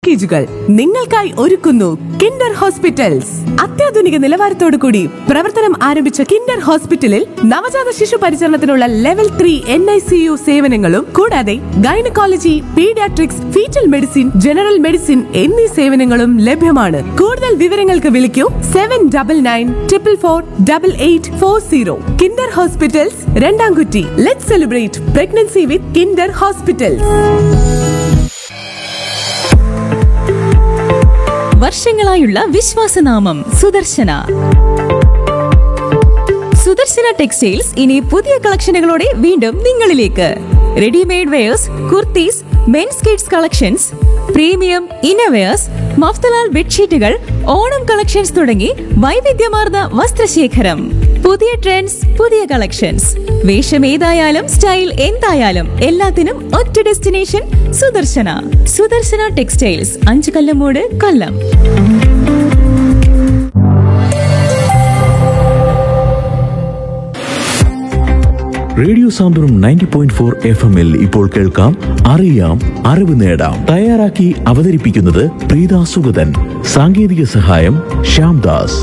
പാക്കേജുകൾ നിങ്ങൾക്കായി ഒരുക്കുന്നു കിൻഡർ ഹോസ്പിറ്റൽസ് അത്യാധുനിക നിലവാരത്തോടു കൂടി പ്രവർത്തനം ആരംഭിച്ച കിൻഡർ ഹോസ്പിറ്റലിൽ നവജാത ശിശു പരിചരണത്തിനുള്ള level three N I C U സേവനങ്ങളും കൂടാതെ gynaecology paediatrics foetal medicine general medicine എന്നീ സേവനങ്ങളും ലഭ്യമാണ് കൂടുതൽ വിവരങ്ങൾക്ക് വിളിക്കൂ seven double nine triple four double eight four zero Kinder hospitals രണ്ടാംകുറ്റി let celebrate pregnancy with Kinder hospitals വർഷങ്ങളായുള്ള വിശ്വാസനാമം സുദർശന സുദർശന ടെക്സ്റ്റൈൽസ് ഇനി പുതിയ കളക്ഷനുകളോടെ വീണ്ടും നിങ്ങളിലേക്ക് readymade wears kurtis men's kids collections premium innerwears Mafatlal ബെഡ്ഷീറ്റുകൾ ഓണം കളക്ഷൻസ് തുടങ്ങി വൈവിധ്യമാർന്ന വസ്ത്രശേഖരം പുതിയ ട്രെൻഡ്സ് പുതിയ കളക്ഷൻസ് വേഷം ഏതായാലും സ്റ്റൈൽ എന്തായാലും എല്ലാത്തിനും ഒറ്റ ഡെസ്റ്റിനേഷൻ സുദർശന സുദർശന ടെക്സ്റ്റൈൽസ് അഞ്ചു Kallamood Kollam radio Santhwanam ninety point four F എമ്മിൽ ഇപ്പോൾ കേൾക്കാം അറിയാം അറിവ് നേടാം തയ്യാറാക്കി അവതരിപ്പിക്കുന്നത് പ്രീത സുഗതൻ സാങ്കേതിക സഹായം ശ്യാംദാസ്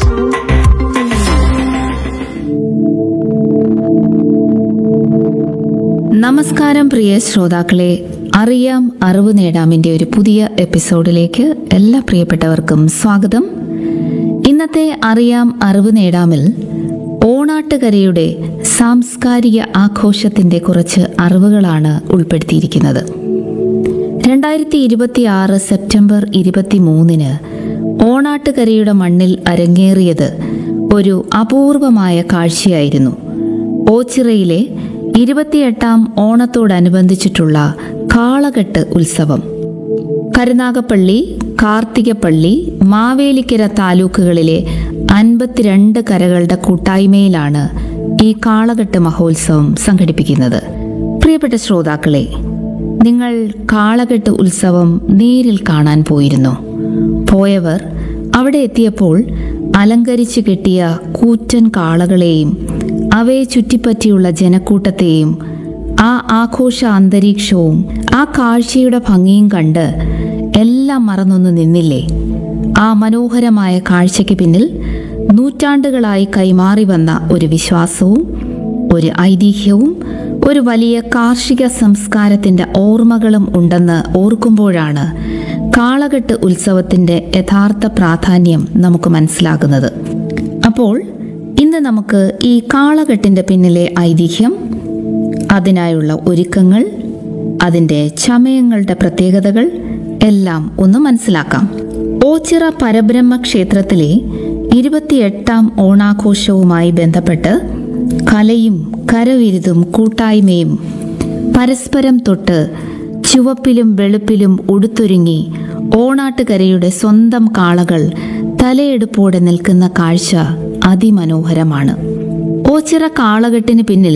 നമസ്കാരം പ്രിയ ശ്രോതാക്കളെ അറിയാം അറിവ് നേടാമിൻ്റെ ഒരു പുതിയ എപ്പിസോഡിലേക്ക് എല്ലാ പ്രിയപ്പെട്ടവർക്കും സ്വാഗതം ഇന്നത്തെ അറിയാം അറിവ് നേടാമിൽ ഓണാട്ടുകരയുടെ സാംസ്കാരിക ആഘോഷത്തിൻ്റെ കുറച്ച് അറിവുകളാണ് ഉൾപ്പെടുത്തിയിരിക്കുന്നത് രണ്ടായിരത്തി ഇരുപത്തി ആറ് സെപ്റ്റംബർ ഇരുപത്തി മൂന്നിന് ഓണാട്ടുകരയുടെ മണ്ണിൽ അരങ്ങേറിയത് ഒരു അപൂർവമായ കാഴ്ചയായിരുന്നു ഓച്ചിറയിലെ ഇരുപത്തിയെട്ടാം ഓണത്തോടനുബന്ധിച്ചിട്ടുള്ള കാളകെട്ട് ഉത്സവം കരുനാഗപ്പള്ളി കാർത്തികപ്പള്ളി മാവേലിക്കര താലൂക്കുകളിലെ അൻപത്തിരണ്ട് കരകളുടെ കൂട്ടായ്മയിലാണ് ഈ കാളകെട്ട് മഹോത്സവം സംഘടിപ്പിക്കുന്നത് പ്രിയപ്പെട്ട ശ്രോതാക്കളെ നിങ്ങൾ കാളകെട്ട് ഉത്സവം നേരിൽ കാണാൻ പോയിരുന്നോ പോയവർ അവിടെ എത്തിയപ്പോൾ അലങ്കരിച്ചു കെട്ടിയ കൂറ്റൻ കാളകളെയും അവയെ ചുറ്റിപ്പറ്റിയുള്ള ജനക്കൂട്ടത്തെയും ആ ആഘോഷ അന്തരീക്ഷവും ആ കാഴ്ചയുടെ ഭംഗിയും കണ്ട് എല്ലാം മറന്നൊന്നു നിന്നില്ലേ ആ മനോഹരമായ കാഴ്ചയ്ക്ക് പിന്നിൽ നൂറ്റാണ്ടുകളായി കൈമാറി വന്ന ഒരു വിശ്വാസവും ഒരു ഐതിഹ്യവും ഒരു വലിയ കാർഷിക സംസ്കാരത്തിൻ്റെ ഓർമ്മകളും ഉണ്ടെന്ന് ഓർക്കുമ്പോഴാണ് കാളകെട്ട് ഉത്സവത്തിൻ്റെ യഥാർത്ഥ പ്രാധാന്യം നമുക്ക് മനസ്സിലാകുന്നത് അപ്പോൾ ഇന്ന് നമുക്ക് ഈ കാളകെട്ടിൻ്റെ പിന്നിലെ ഐതിഹ്യം അതിനായുള്ള ഒരുക്കങ്ങൾ അതിൻ്റെ ചമയങ്ങളുടെ പ്രത്യേകതകൾ എല്ലാം ഒന്ന് മനസ്സിലാക്കാം ഓച്ചിറ പരബ്രഹ്മ ക്ഷേത്രത്തിലെ ഇരുപത്തിയെട്ടാം ഓണാഘോഷവുമായി ബന്ധപ്പെട്ട് കലയും കരവിരുതും കൂട്ടായ്മയും പരസ്പരം തൊട്ട് ചുവപ്പിലും വെളുപ്പിലും ഉടുത്തൊരുങ്ങി ഓണാട്ടുകരയുടെ സ്വന്തം കാളകൾ തലയെടുപ്പോടെ നിൽക്കുന്ന കാഴ്ച അതിമനോഹരമാണ് ഓച്ചിറ കാളകെട്ടിന് പിന്നിൽ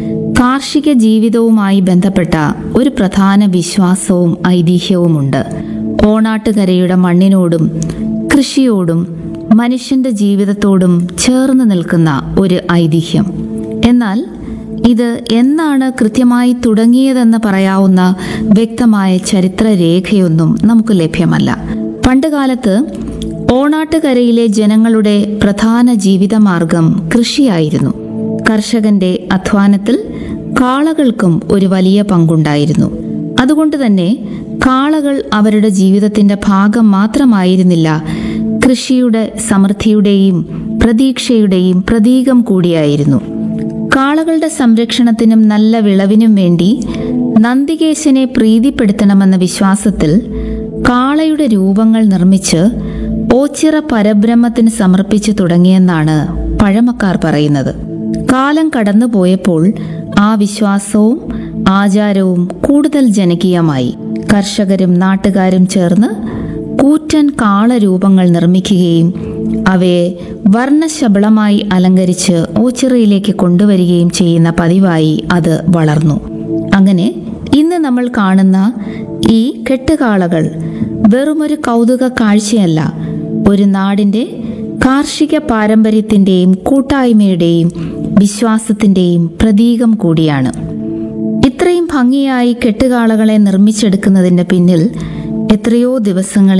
കാർഷിക ജീവിതവുമായി ബന്ധപ്പെട്ട ഒരു പ്രധാന വിശ്വാസവും ഐതിഹ്യവുമുണ്ട് ഓണാട്ടുകരയുടെ മണ്ണിനോടും കൃഷിയോടും മനുഷ്യന്റെ ജീവിതത്തോടും ചേർന്ന് നിൽക്കുന്ന ഒരു ഐതിഹ്യം എന്നാൽ ഇത് എന്നാണ് കൃത്യമായി തുടങ്ങിയതെന്ന് പറയാവുന്ന വ്യക്തമായ ചരിത്രരേഖയൊന്നും നമുക്ക് ലഭ്യമല്ല പണ്ടുകാലത്ത് ഓണാട്ടുകരയിലെ ജനങ്ങളുടെ പ്രധാന ജീവിതമാർഗം കൃഷിയായിരുന്നു കർഷകന്റെ അധ്വാനത്തിൽ കാളകൾക്കും ഒരു വലിയ പങ്കുണ്ടായിരുന്നു അതുകൊണ്ട് തന്നെ കാളകൾ അവരുടെ ജീവിതത്തിന്റെ ഭാഗം മാത്രമായിരുന്നില്ല കൃഷിയുടെ സമൃദ്ധിയുടെയും പ്രതീക്ഷയുടെയും പ്രതീകം കൂടിയായിരുന്നു കാളകളുടെ സംരക്ഷണത്തിനും നല്ല വിളവിനും വേണ്ടി നന്ദികേശനെ പ്രീതിപ്പെടുത്തണമെന്ന വിശ്വാസത്തിൽ കാളയുടെ രൂപങ്ങൾ നിർമ്മിച്ച് ഓച്ചിറ പരബ്രഹ്മത്തിന് സമർപ്പിച്ചു തുടങ്ങിയെന്നാണ് പഴമക്കാർ പറയുന്നത് കാലം കടന്നുപോയപ്പോൾ ആ വിശ്വാസവും ആചാരവും കൂടുതൽ ജനകീയമായി കർഷകരും നാട്ടുകാരും ചേർന്ന് കൂറ്റൻ കാളരൂപങ്ങൾ നിർമ്മിക്കുകയും അവയെ വർണ്ണശബളമായി അലങ്കരിച്ച് ഓച്ചിറയിലേക്ക് കൊണ്ടുവരികയും ചെയ്യുന്ന പതിവായി അത് വളർന്നു അങ്ങനെ ഇന്ന് നമ്മൾ കാണുന്ന ഈ കെട്ടുകാളകൾ വെറുമൊരു കൗതുക കാഴ്ചയല്ല ഒരു നാടിൻ്റെ കാർഷിക പാരമ്പര്യത്തിൻ്റെയും കൂട്ടായ്മയുടെയും വിശ്വാസത്തിൻ്റെയും പ്രതീകം കൂടിയാണ് ഇത്രയും ഭംഗിയായി കെട്ടുകാളകളെ നിർമ്മിച്ചെടുക്കുന്നതിൻ്റെ പിന്നിൽ എത്രയോ ദിവസങ്ങൾ